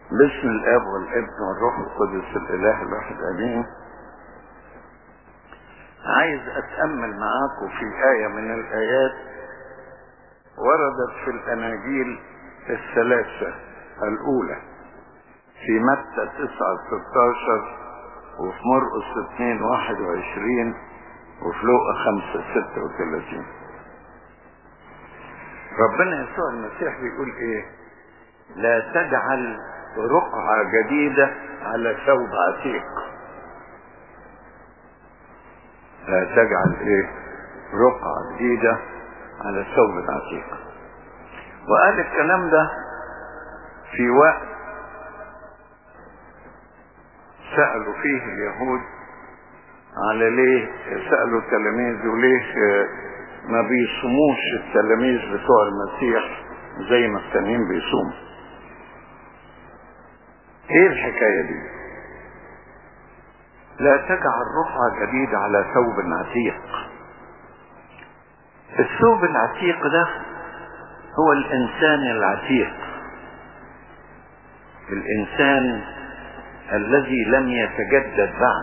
باسم الاب والابن والروح القدس الاله الواحد امين عايز اتامل معاكم في ايه من الايات وردت في الاناجيل الثلاثه الاولى في متى 9 16 وفي مرقس 2 21 وفي لوقا 5 36 ربنا يسوع المسيح بيقول ايه لا تجعل رقعة جديدة على ثوب عتيق لا تجعل ايه رقعة جديدة على ثوب عتيق وقال الكلام ده في وقت سألوا فيه اليهود على ليه سألوا تلاميذه ليه ما بيصوموش التلاميذ بتوع المسيح زي ما التانيين بيصوموا ايه الحكاية دي لا تجعل رقعة جديدة على ثوب عتيق الثوب العتيق ده هو الانسان العتيق الانسان الذي لم يتجدد بعد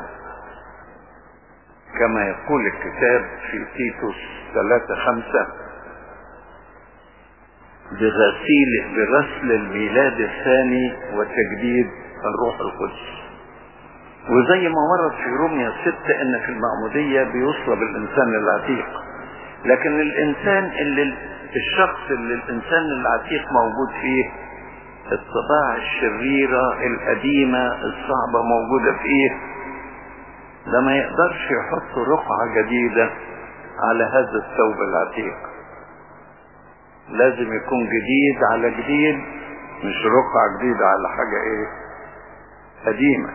كما يقول الكتاب في تيتوس ثلاثة خمسة بغسيل بغسل الميلاد الثاني وتجديد الروح القدس وزي ما ورد في روميا ستة ان في المعمودية بيصلب الانسان العتيق لكن الانسان اللي الشخص اللي الانسان العتيق موجود فيه الطباع الشريرة القديمة الصعبة موجودة فيه ده ما يقدرش يحط رقعة جديدة على هذا الثوب العتيق لازم يكون جديد على جديد مش رقعة جديدة على حاجة ايه قديمة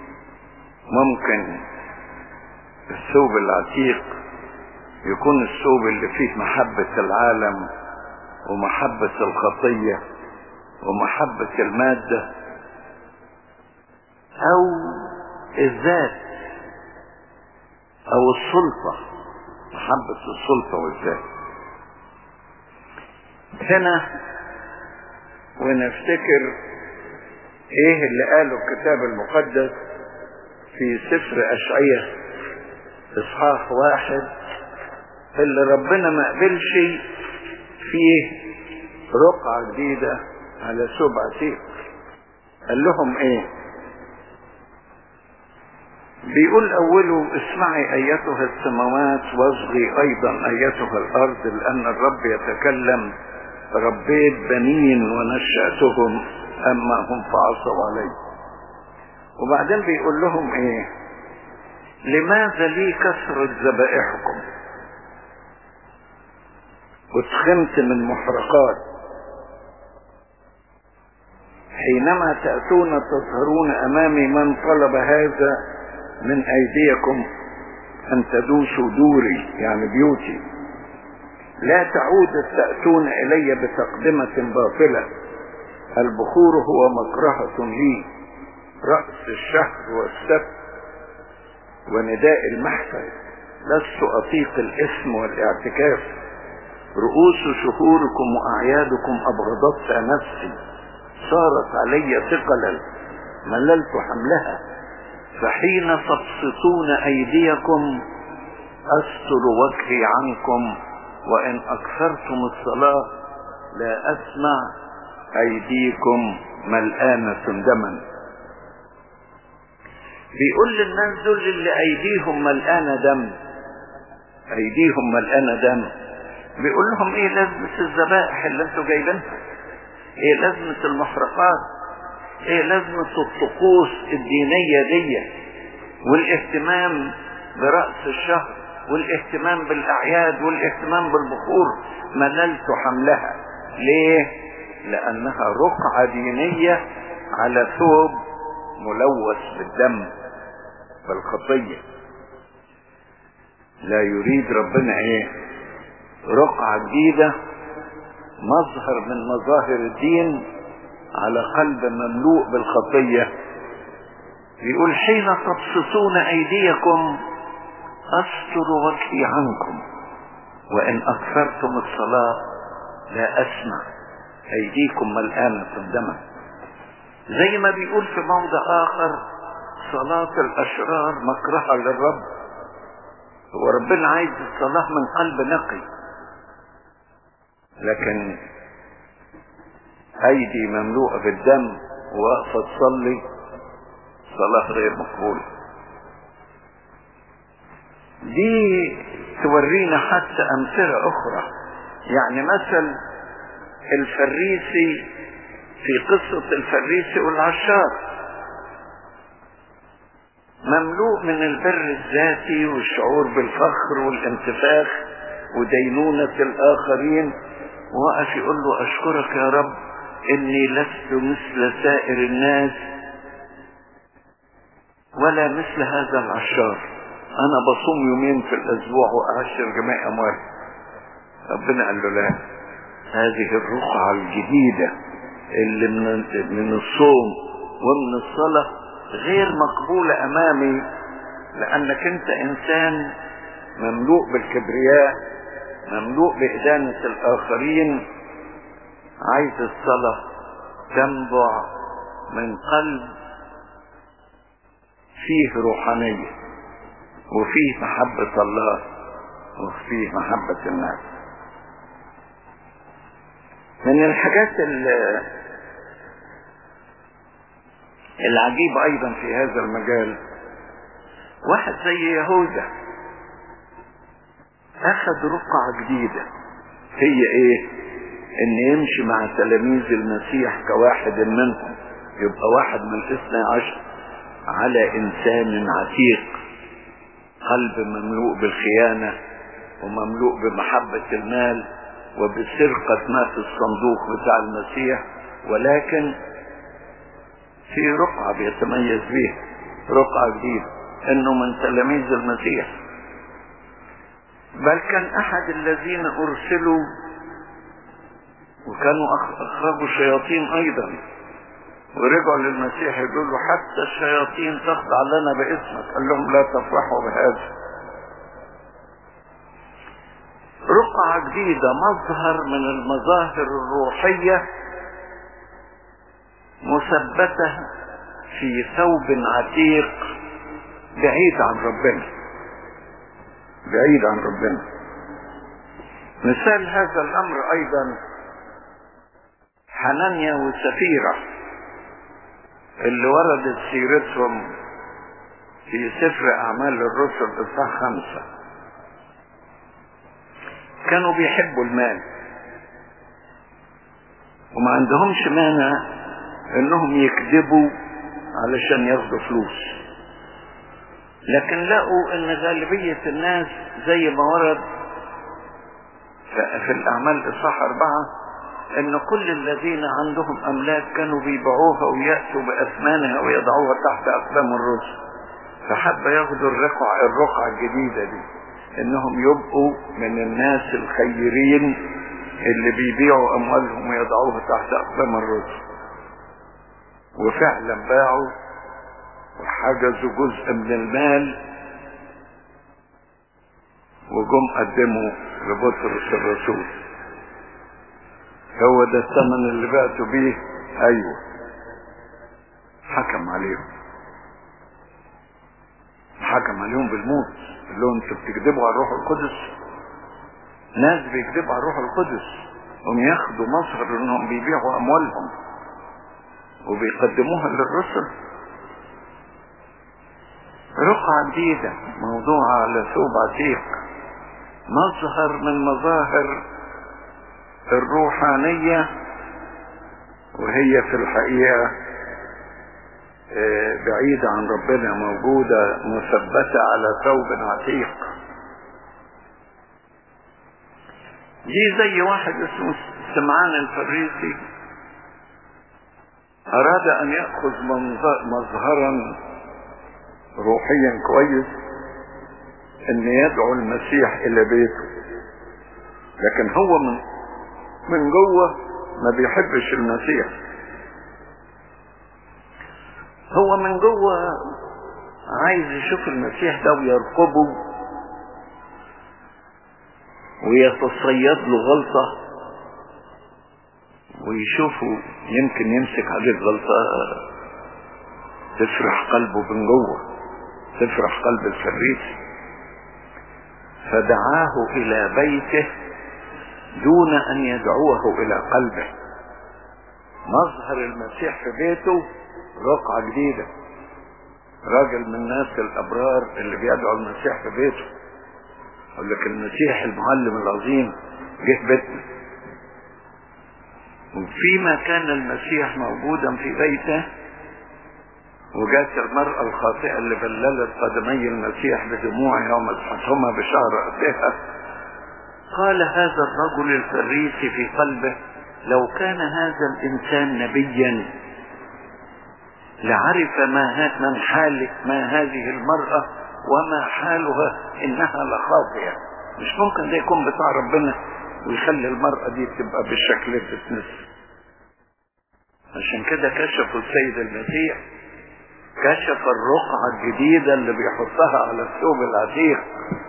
ممكن الثوب العتيق يكون الثوب اللي فيه محبة العالم ومحبة الخطية ومحبة المادة او الذات او السلطة محبة السلطة والذات هنا ونفتكر ايه اللي قاله الكتاب المقدس في سفر اشعية اصحاح واحد اللي ربنا ما قبلش فيه رقعة جديدة على ثوب عتيق قال لهم ايه بيقول اوله اسمعي ايتها السماوات واصغي ايضا ايتها الارض لان الرب يتكلم ربيت بنين ونشأتهم اما هم فعصوا علي وبعدين بيقول لهم ايه لماذا لي كثرة ذبائحكم واتخمت من محرقات حينما تأتون تظهرون أمامي من طلب هذا من أيديكم أن تدوسوا دوري يعني بيوتي لا تعود تأتون إلي بتقدمة باطلة البخور هو مكرهة لي رأس الشهر والسبت ونداء المحفل لست أطيق الاسم والاعتكاف رؤوس شهوركم وأعيادكم أبغضت نفسي صارت علي ثقلا مللت حملها فحين تبسطون أيديكم أستر وجهي عنكم وإن أكثرتم الصلاة لا أسمع أيديكم ملآنة دما بيقول للناس دول اللي أيديهم ملآنة دم أيديهم ملآنة دم بيقول لهم إيه لازمة الذبائح اللي أنتوا جايبينها إيه لازمة المحرقات ايه لازمة الطقوس الدينية دي والاهتمام برأس الشهر والاهتمام بالاعياد والاهتمام بالبخور مللت حملها ليه لانها رقعة دينية على ثوب ملوث بالدم بالخطية لا يريد ربنا ايه رقعة جديدة مظهر من مظاهر الدين على قلب مملوء بالخطية يقول حين تبسطون أيديكم أستر وجهي عنكم وإن أكثرتم الصلاة لا أسمع أيديكم ملآنة دما زي ما بيقول في موضع آخر صلاة الأشرار مكرهة للرب هو ربنا عايز الصلاة من قلب نقي لكن أيدي مملوءة بالدم وواقفة تصلي صلاة غير مقبولة دي تورينا حتى أمثلة أخرى يعني مثل الفريسي في قصة الفريسي والعشار مملوء من البر الذاتي والشعور بالفخر والانتفاخ ودينونة الآخرين وقف يقول له أشكرك يا رب إني لست مثل سائر الناس ولا مثل هذا العشار أنا بصوم يومين في الأسبوع وأعشر جميع أموالي ربنا قال له لا هذه الرقعة الجديدة اللي من من الصوم ومن الصلاة غير مقبولة أمامي لأنك أنت إنسان مملوء بالكبرياء مملوء بإدانة الآخرين عايز الصلاة تنبع من قلب فيه روحانية وفيه محبة الله وفيه محبة الناس من الحاجات العجيبة أيضا في هذا المجال واحد زي يهوذا أخذ رقعة جديدة هي إيه؟ إن يمشي مع تلاميذ المسيح كواحد منهم يبقى واحد من الاثنى عشر على إنسان عتيق قلب مملوء بالخيانة ومملوء بمحبة المال وبسرقة ما في الصندوق بتاع المسيح ولكن في رقعة بيتميز بيها رقعة جديدة انه من تلاميذ المسيح بل كان احد الذين ارسلوا وكانوا اخرجوا الشياطين ايضا ورجعوا للمسيح يقولوا له حتى الشياطين تخضع لنا باسمك قال لهم لا تفرحوا بهذا رقعة جديدة مظهر من المظاهر الروحية مثبتة في ثوب عتيق بعيد عن ربنا بعيد عن ربنا مثال هذا الامر ايضا حنانيا وسفيرة اللي وردت سيرتهم في سفر اعمال الرسل اصحاح خمسة كانوا بيحبوا المال وما عندهمش مانع انهم يكذبوا علشان ياخدوا فلوس لكن لقوا ان غالبية الناس زي ما ورد في الاعمال اصحاح اربعة ان كل الذين عندهم املاك كانوا بيبيعوها ويأتوا باثمانها ويضعوها تحت اقدام الرسل فحب ياخدوا الرقعة الرقعة الجديدة دي انهم يبقوا من الناس الخيرين اللي بيبيعوا اموالهم ويضعوها تحت اقدام الرسل وفعلا باعوا وحجزوا جزء من المال وجم قدموا لبطرس الرسول هو ده الثمن اللي بعتوا بيه ايوه حكم عليهم حكم عليهم بالموت قال لهم انتوا بتكذبوا على الروح القدس ناس بيكذبوا على الروح القدس هم ياخدوا مظهر انهم بيبيعوا اموالهم وبيقدموها للرسل رقعة جديدة موضوعة على ثوب عتيق مظهر من مظاهر الروحانية وهي في الحقيقة بعيدة عن ربنا موجودة مثبتة على ثوب عتيق دي زي واحد اسمه سمعان الفريسي أراد أن يأخذ مظهرا روحيا كويس أن يدعو المسيح إلى بيته لكن هو من من جوه ما بيحبش المسيح هو من جوه عايز يشوف المسيح ده ويرقبه ويتصيد له غلطة ويشوفوا يمكن يمسك عليه غلطة تفرح قلبه من جوه تفرح قلب الفريسي فدعاه الى بيته دون ان يدعوه الى قلبه مظهر المسيح في بيته رقعة جديدة راجل من الناس الابرار اللي بيدعو المسيح في بيته يقول لك المسيح المعلم العظيم جه بيتنا وفيما كان المسيح موجودا في بيته وجات المرأة الخاطئة اللي بللت قدمي المسيح بدموعها ومسحتهما بشعر رأسها قال هذا الرجل الفريسي في قلبه لو كان هذا الإنسان نبيا لعرف ما من حال ما هذه المرأة وما حالها إنها لخاطئة مش ممكن ده يكون بتاع ربنا ويخلي المرأة دي تبقى بالشكل اللي بتتنس عشان كده كشفوا السيد المسيح كشف الرقعة الجديدة اللي بيحطها على الثوب العتيق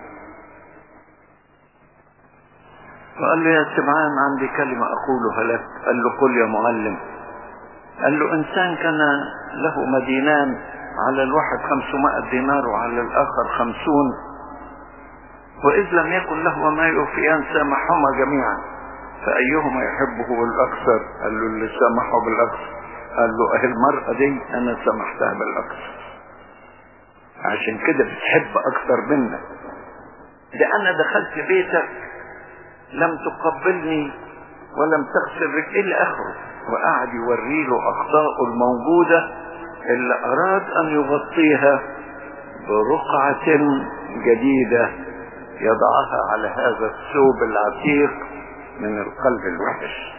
فقال له يا سمعان عندي كلمة أقولها لك قال له قل يا معلم قال له إنسان كان له مدينان على الواحد خمسمائة دينار وعلى الآخر خمسون وإذ لم يكن له ما يوفيان سامحهما جميعا فأيهما يحبه بالأكثر قال له اللي سامحه بالأكثر قال له أهي المرأة دي أنا سامحتها بالأكثر عشان كده بتحب أكثر منك ده أنا دخلت بيتك لم تقبلني ولم تغسل رجلي إلى آخره وقعد يوري له أخطاءه الموجودة اللي أراد أن يغطيها برقعة جديدة يضعها على هذا الثوب العتيق من القلب الوحش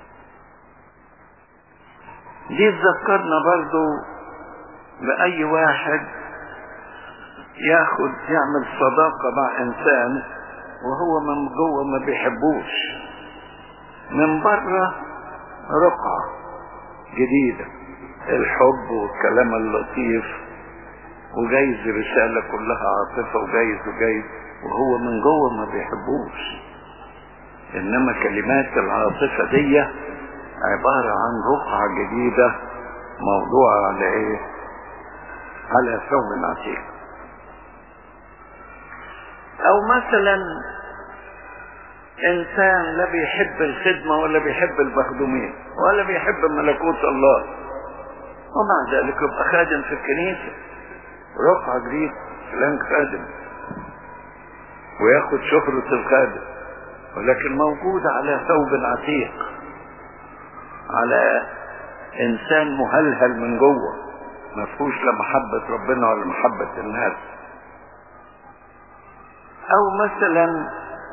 دي تذكرنا برضو بأي واحد ياخد يعمل صداقة مع إنسان وهو من جوه ما بيحبوش من بره رقعة جديدة الحب والكلام اللطيف وجايز رسالة كلها عاطفة وجايز وجايز وهو من جوه ما بيحبوش انما كلمات العاطفة دي عبارة عن رقعة جديدة موضوعة على ايه على ثوب عتيق او مثلا انسان لا بيحب الخدمة ولا بيحب المخدومين ولا بيحب ملكوت الله ومع ذلك يبقى خادم في الكنيسة رقعة جديدة فلان خادم وياخد شهرة الخادم ولكن موجود على ثوب عتيق على انسان مهلهل من جوه ما فيهوش لا محبة ربنا ولا محبة الناس او مثلا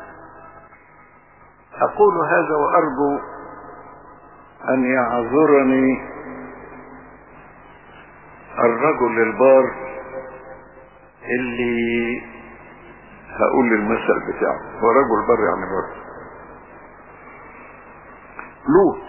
اقول هذا وارجو ان يعذرني الرجل البار اللي هقول المثل بتاعه هو رجل بر يعني بر لوط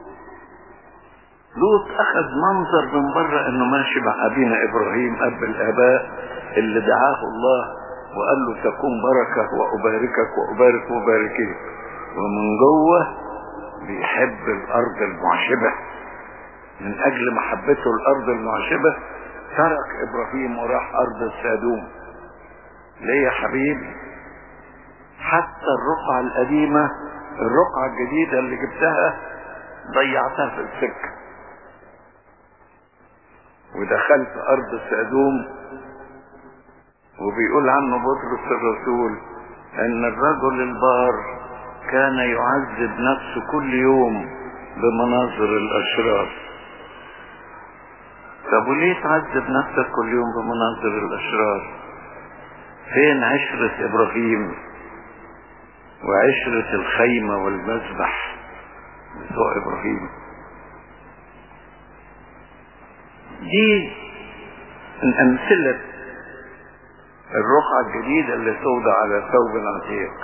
لوط اخذ منظر من بره انه ماشي مع ابينا ابراهيم اب الاباء اللي دعاه الله وقال له تكون بركة واباركك وابارك مباركيك ومن جوه بيحب الارض المعشبة من اجل محبته الارض المعشبة ترك ابراهيم وراح ارض السادوم ليه يا حبيبي حتى الرقعة القديمة الرقعة الجديدة اللي جبتها ضيعتها في السكة ودخلت ارض سادوم وبيقول عنه بطرس الرسول ان الرجل البار كان يعذب نفسه كل يوم بمناظر الاشرار طب وليه تعذب نفسك كل يوم بمناظر الاشرار فين عشرة ابراهيم وعشرة الخيمة والمذبح بتوع ابراهيم دي من امثلة الرقعة الجديدة اللي توضع على ثوب العتيق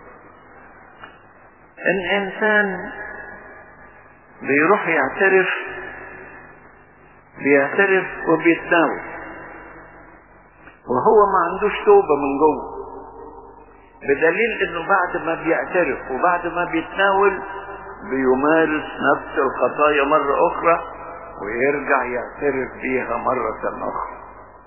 الانسان بيروح يعترف بيعترف وبيتناول وهو ما عندوش توبة من جوه بدليل انه بعد ما بيعترف وبعد ما بيتناول بيمارس نفس الخطايا مرة أخرى ويرجع يعترف بيها مرة أخرى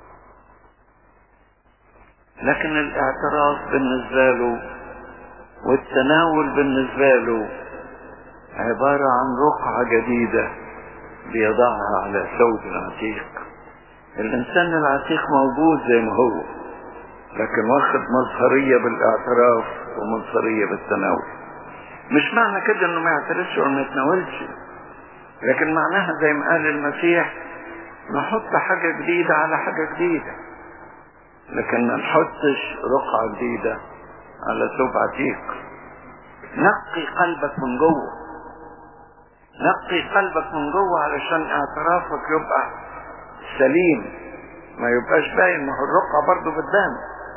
لكن الاعتراف بالنسبة له والتناول بالنسبة له عبارة عن رقعة جديدة بيضعها على ثوب عتيق الإنسان العتيق موجود زي ما هو لكن واخد مظهرية بالاعتراف ومظهرية بالتناول مش معنى كده انه ما يعترفش ولا ما يتناولش لكن معناها زي ما قال المسيح نحط حاجة جديدة على حاجة جديدة لكن ما نحطش رقعة جديدة على ثوب عتيق نقي قلبك من جوه نقي قلبك من جوه علشان اعترافك يبقى سليم ما يبقاش باين ما هو الرقعة برضه بتبان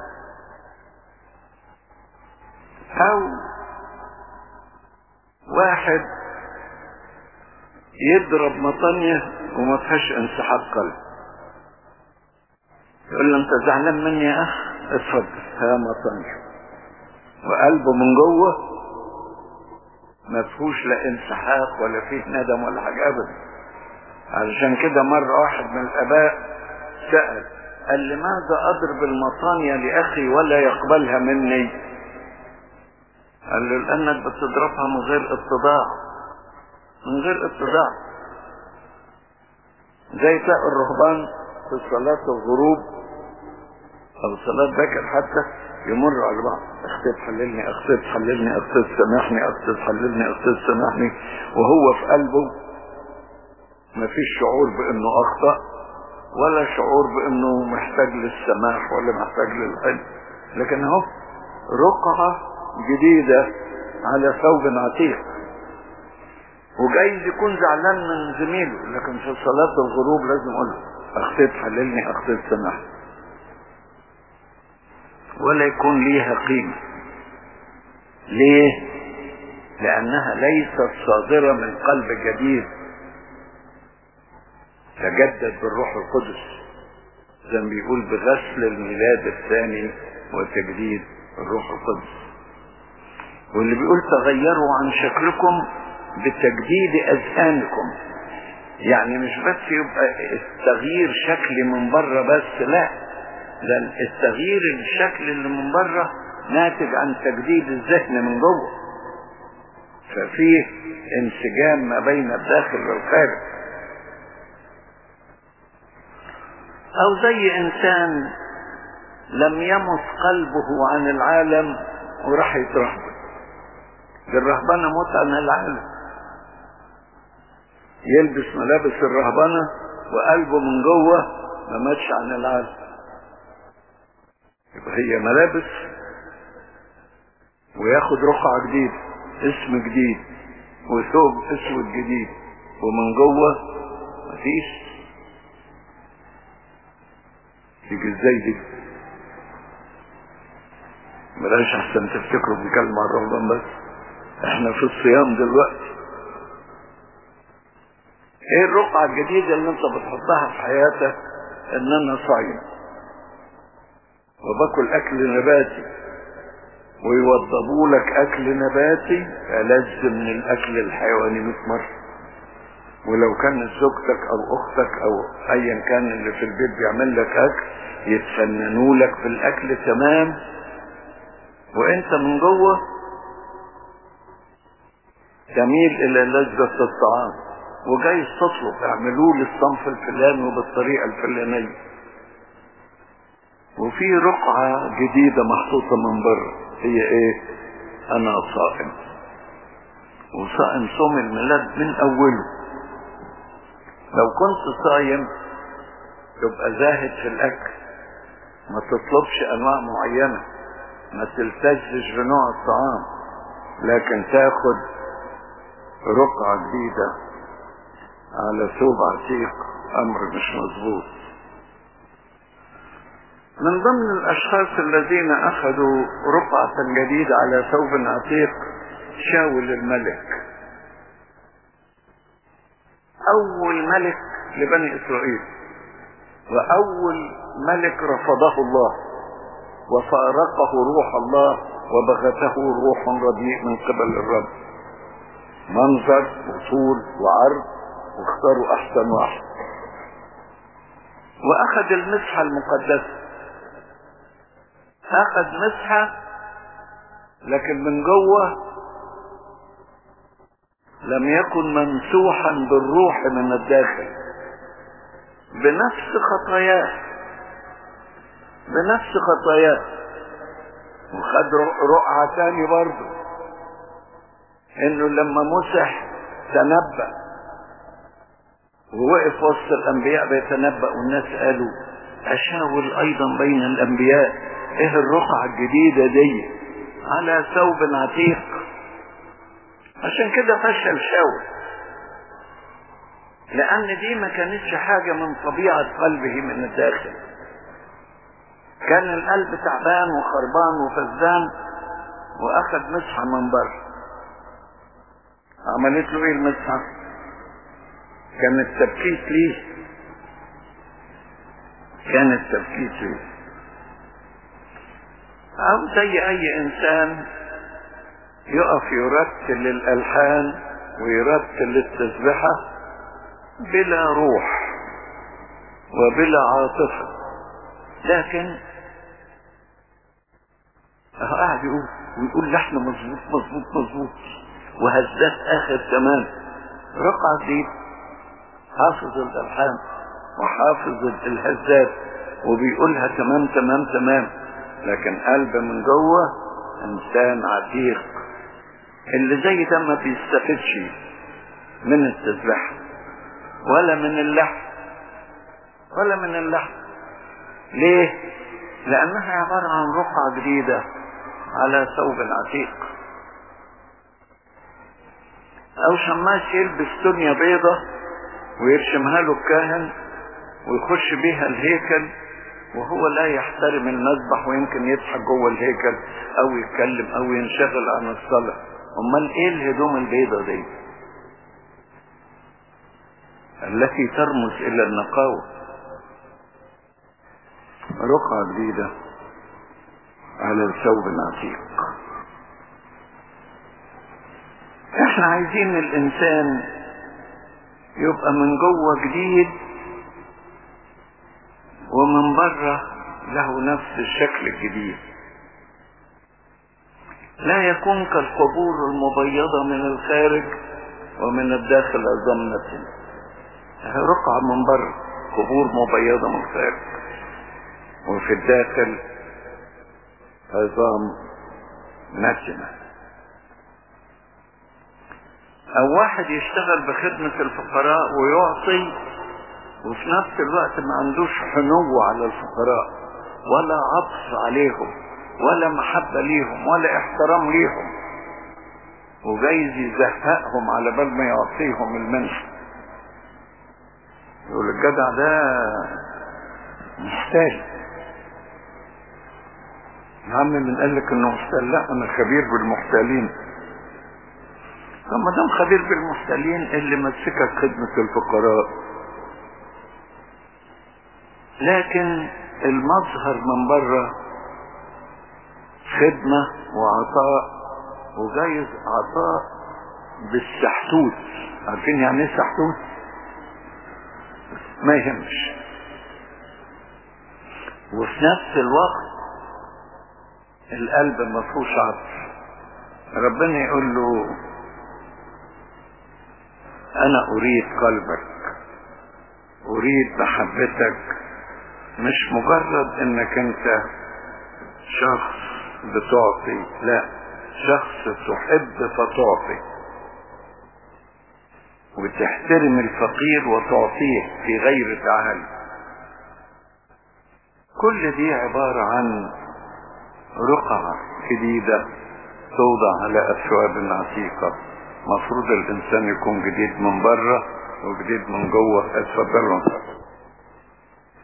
او واحد يضرب مطنية وما فيهاش انسحاب قلب يقول له انت زعلان مني يا اخ اتفضل ها مطنية وقلبه من جوه ما فيهوش لا انسحاق ولا فيه ندم ولا حاجة ابدا علشان كده مرة واحد من الاباء سأل قال لماذا اضرب المطانية لاخي ولا يقبلها مني قال له لانك بتضربها من غير اتضاع من غير اتضاع زي تلاقي الرهبان في صلاة الغروب او صلاة بكر حتى يمر على بعض اختي تحللني اختي تحللني اختي تسامحني اختي تحللني اختي تسامحني وهو في قلبه ما فيش شعور بانه اخطأ ولا شعور بانه محتاج للسماح ولا محتاج للحل لكن اهو رقعة جديدة على ثوب عتيق وجايز يكون زعلان من زميله لكن في صلاة الغروب لازم اقول له اختي تحللني اختي تسامحني ولا يكون ليها قيمة ليه لانها ليست صادرة من قلب جديد تجدد بالروح القدس زي ما بيقول بغسل الميلاد الثاني وتجديد الروح القدس واللي بيقول تغيروا عن شكلكم بتجديد اذهانكم يعني مش بس يبقى التغيير شكل من بره بس لا ده التغيير الشكل اللي من بره ناتج عن تجديد الذهن من جوه ففيه انسجام ما بين الداخل والخارج او زي انسان لم يمت قلبه عن العالم وراح يترهبن دي الرهبنه موت عن العالم يلبس ملابس الرهبنه وقلبه من جوه ما ماتش عن العالم يبقى هي ملابس وياخد رقعة جديد اسم جديد وثوب اسود جديد ومن جوه مفيش تيجي ازاي دي بلاش احسن تفتكروا بنتكلم عن رمضان بس احنا في الصيام دلوقتي ايه الرقعة الجديدة اللي انت بتحطها في حياتك ان انا صايم وباكل اكل نباتي ويوضبوا لك اكل نباتي ألذ من الاكل الحيواني 100 مرة ولو كانت زوجتك او اختك او ايا كان اللي في البيت بيعمل لك اكل يتفننوا لك في الاكل تمام وانت من جوه تميل الى لذة الطعام وجاي تطلب اعملوا لي الصنف الفلاني وبالطريقة الفلانية وفي رقعة جديدة محطوطة من بره هي ايه انا صائم وصائم صوم الميلاد من اوله لو كنت صايم تبقى زاهد في الاكل ما تطلبش انواع معينة ما تلتزش بنوع الطعام لكن تاخد رقعة جديدة على ثوب عتيق امر مش مظبوط من ضمن الاشخاص الذين اخذوا رقعة جديدة على ثوب عتيق شاول الملك اول ملك لبني اسرائيل واول ملك رفضه الله وفارقه روح الله وبغته روح رديء من قبل الرب منظر وطول وعرض واختاروا احسن واحد واخذ المسحة المقدسة اخذ مسحة لكن من جوه لم يكن ممسوحا بالروح من الداخل بنفس خطاياه بنفس خطاياه وخد رقعة تاني برضه انه لما مسح تنبأ ووقف وسط الانبياء بيتنبأ والناس قالوا اشاور ايضا بين الانبياء ايه الرقعة الجديدة دي على ثوب عتيق عشان كده فشل شاول لان دي ما كانتش حاجة من طبيعة قلبه من الداخل كان القلب تعبان وخربان وفزان واخد مسحة من بره عملت له ايه المسحة كانت تبكيت ليه كانت تبكيت ليه او زي اي انسان يقف يرتل الالحان ويرتل التسبحة بلا روح وبلا عاطفة لكن قاعد يقول ويقول لحن مظبوط مظبوط مظبوط وهزات اخر كمان رقعة دي حافظ الالحان وحافظ الهزات وبيقولها تمام تمام تمام لكن قلب من جوه انسان عتيق اللي زي ده ما بيستفدش من التسبيح ولا من اللحن ولا من اللحن ليه لانها عبارة عن رقعة جديدة على ثوب عتيق او شماس يلبس دنيا بيضة ويرشمها له الكاهن ويخش بيها الهيكل وهو لا يحترم المذبح ويمكن يضحك جوه الهيكل او يتكلم او ينشغل عن الصلاة امال ايه الهدوم البيضة دي التي ترمز الى النقاوة رقعة جديدة على الثوب العتيق احنا عايزين الانسان يبقى من جوه جديد ومن بره له نفس الشكل الجديد لا يكون كالقبور المبيضة من الخارج ومن الداخل أزمنة رقعة من بره قبور مبيضة من الخارج وفي الداخل عظام نتنة او واحد يشتغل بخدمة الفقراء ويعطي وفي نفس الوقت ما عندوش حنو على الفقراء ولا عطف عليهم ولا محبة ليهم ولا احترام ليهم وجايز يزهقهم على بال ما يعطيهم المنح يقول الجدع ده محتاج يا عم من قال لك انه محتال لا انا خبير بالمحتالين طب ما دام خبير بالمحتالين اللي مسكك خدمة الفقراء لكن المظهر من بره خدمة وعطاء وجايز عطاء بالسحتوت عارفين يعني ايه سحتوت ما يهمش وفي نفس الوقت القلب ما فيهوش عطف ربنا يقول له انا اريد قلبك اريد محبتك مش مجرد انك انت شخص بتعطي لا شخص تحب فتعطي وتحترم الفقير وتعطيه في غير تعالي كل دي عبارة عن رقعة جديدة توضع على أثواب عتيقة مفروض الإنسان يكون جديد من بره وجديد من جوه اتفضلوا